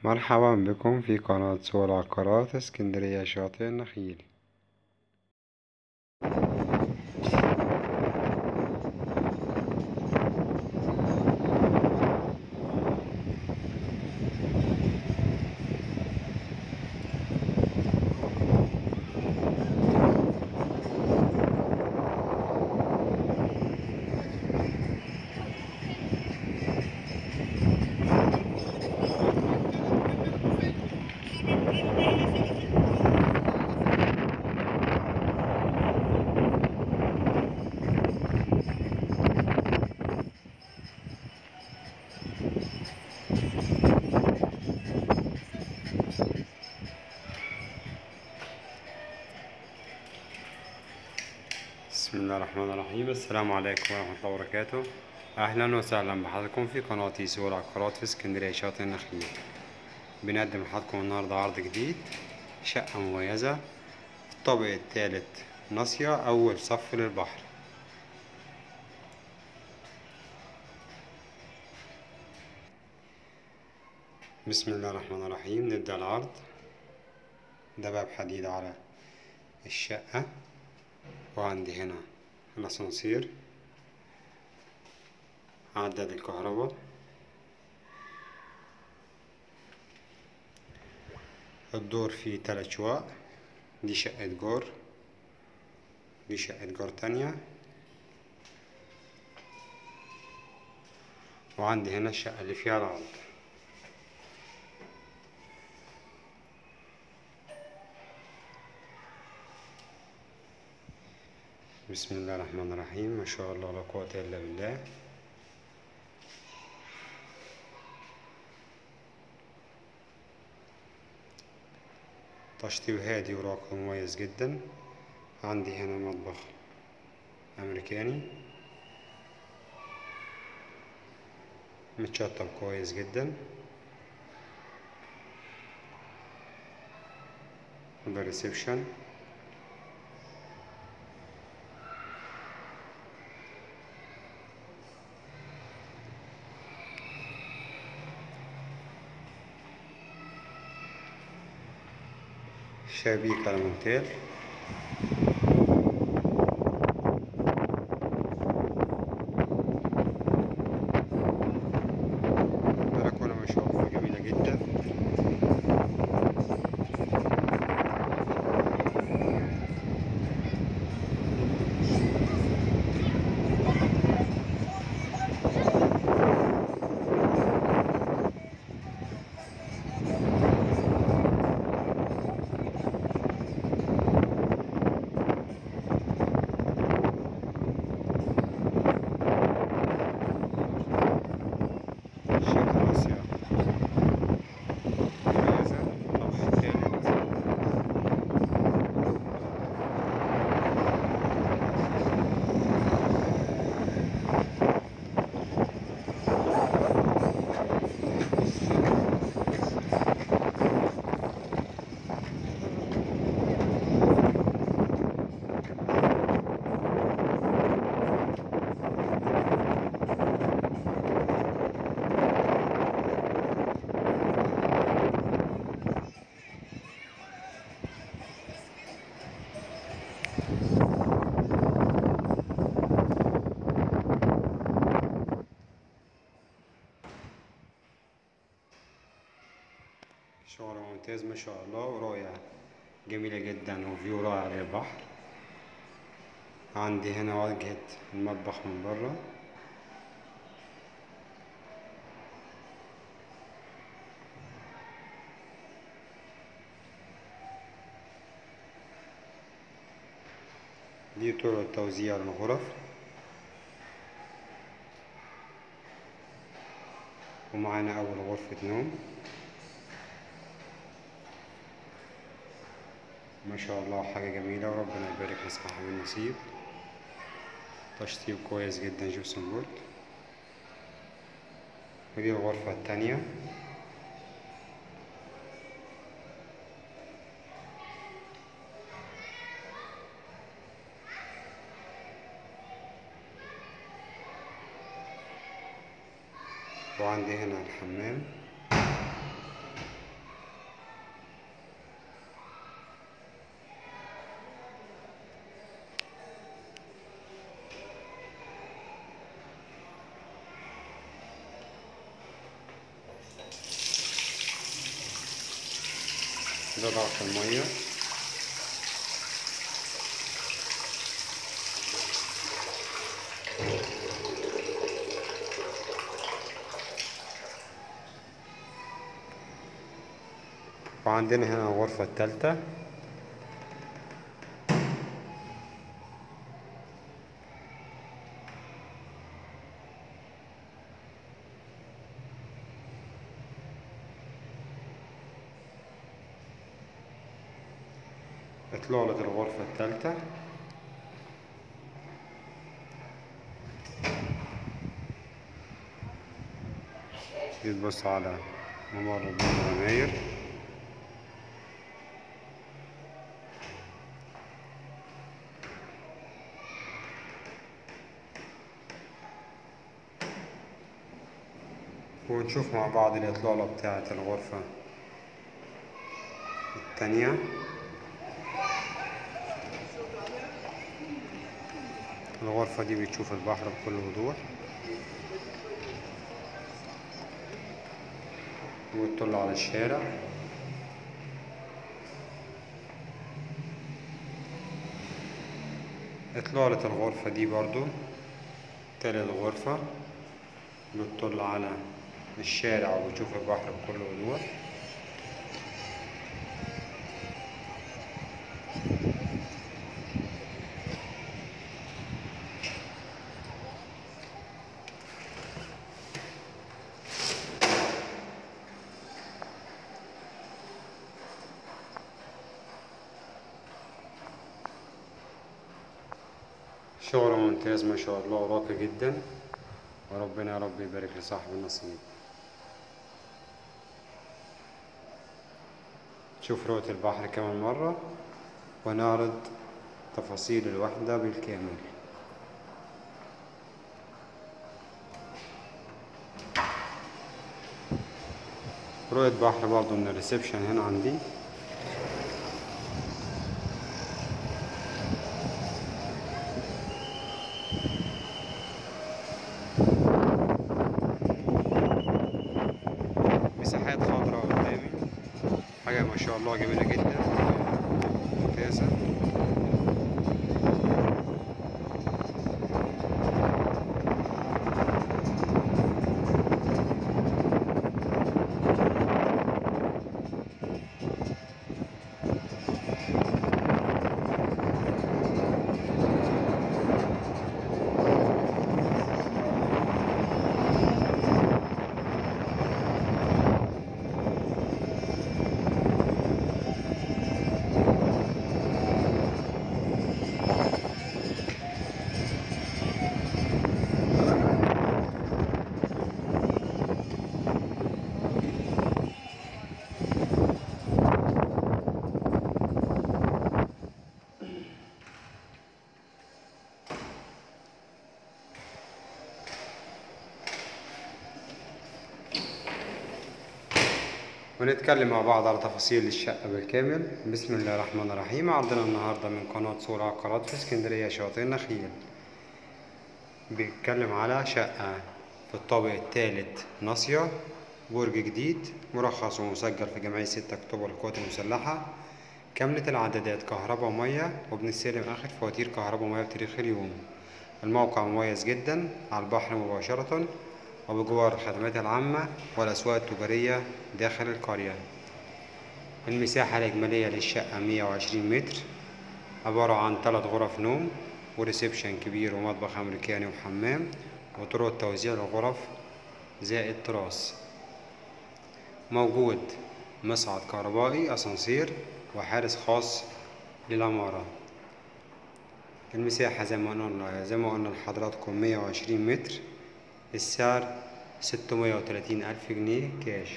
مرحبا بكم في قناة سوق العقارات اسكندرية شاطئ النخيل بسم الله الرحمن الرحيم السلام عليكم ورحمة الله وبركاته أهلا وسهلا بحضراتكم في قناة سوق العقارات في اسكندرية شاطئ النخيل بنقدم لحضراتكم النهاردة عرض جديد شقة مميزة في الطابق الثالث ناصية أول صف للبحر بسم الله الرحمن الرحيم نبدأ العرض ده باب حديد على الشقة وعندي هنا الأسانسير عداد الكهرباء الدور فيه تلات شقق دي شقة جار دي شقة جار تانية وعندي هنا الشقة اللي فيها العرض بسم الله الرحمن الرحيم ما شاء الله لا قوة إلا بالله تشطيب هادي وراقي مميز جدا عندي هنا مطبخ أمريكاني متشطب كويس جدا وده ريسبشن شبابيك المونتير بلكونة ما شاء الله جميلة جدا شقة راسية مميزة الطابق الثالث شغل ممتاز ما شاء الله ورؤية جميلة جدا وفيو رائع للبحر عندي هنا واجهة المطبخ من بره دي طرق توزيع الغرف ومعانا أول غرفة نوم ما شاء الله حاجة جميلة وربنا يبارك لصاحب النصيب تشطيب كويس جدا جبسون بورد ودي الغرفة التانية وعندي هنا الحمام ده ضغط المية وعندنا هنا الغرفة التالتة إطلالة الغرفة التالتة بتبص على ممر العماير ونشوف مع بعض الإطلالة بتاعة الغرفة التانية الغرفة دي بتشوف البحر بكل وضوح وتطل على الشارع إطلالة الغرفة دي برضو تالت غرفة بتطل على الشارع وبتشوف البحر بكل وضوح شغل ممتاز ما شاء الله وراقي جدا وربنا يا رب يبارك لصاحب النصيب شوف رؤية البحر كمان مرة ونعرض تفاصيل الوحدة بالكامل رؤية بحر برضو من الريسبشن هنا عندي مساحات خضراء قدامي حاجة ما شاء الله جميلة جدا ممتازة ونتكلم مع بعض على تفاصيل الشقة بالكامل بسم الله الرحمن الرحيم عرضنا النهاردة من قناة صورة عقارات في اسكندرية شاطئ النخيل بيتكلم على شقة في الطابق الثالث ناصية برج جديد مرخص ومسجل في جمعية 6 أكتوبر القوات المسلحة كاملة العدادات كهرباء ومية وبنستلم آخر فواتير كهرباء ومية بتاريخ اليوم الموقع مميز جدا على البحر مباشرة وبجوار الخدمات العامة والأسواق التجارية داخل القرية المساحة الإجمالية للشقة 120 متر عبارة عن ثلاث غرف نوم وريسبشن كبير ومطبخ أمريكاني وحمام وطرق توزيع الغرف زائد تراس موجود مصعد كهربائي أسانسير وحارس خاص للعمارة المساحة زي ما قلنا زي ما قلنا لحضراتكم 120 متر السعر 630 ألف جنيه كاش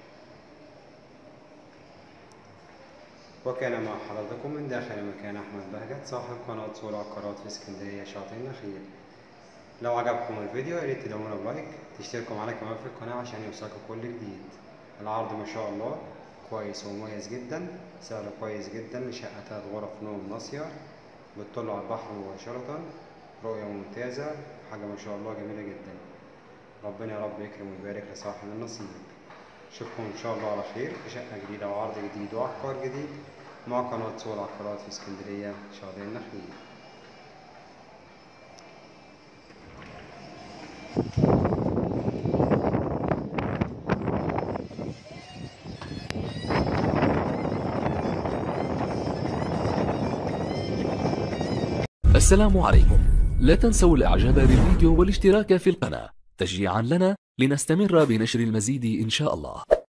وكان مع حضراتكم من داخل مكان أحمد بهجت صاحب قناة صورة عقارات في اسكندرية شاطئ النخيل لو عجبكم الفيديو يا ريت تدعمونا بلايك تشتركوا معانا كمان في القناة عشان يوصلكوا كل جديد العرض ما شاء الله كويس ومميز جدا سعر كويس جدا لشقة تلات غرف نوم ناصية بتطل على البحر مباشرة رؤية ممتازة حاجة ما شاء الله جميلة جدا ربنا يا رب يكرم ويبارك لصاحب النصيب اشوفكم ان شاء الله على خير في شقه جديده وعرض جديد وعقار جديد مع قناه سوق العقارات في اسكندريه شهرين النخيل السلام عليكم لا تنسوا الاعجاب بالفيديو والاشتراك في القناة تشجيعا لنا لنستمر بنشر المزيد ان شاء الله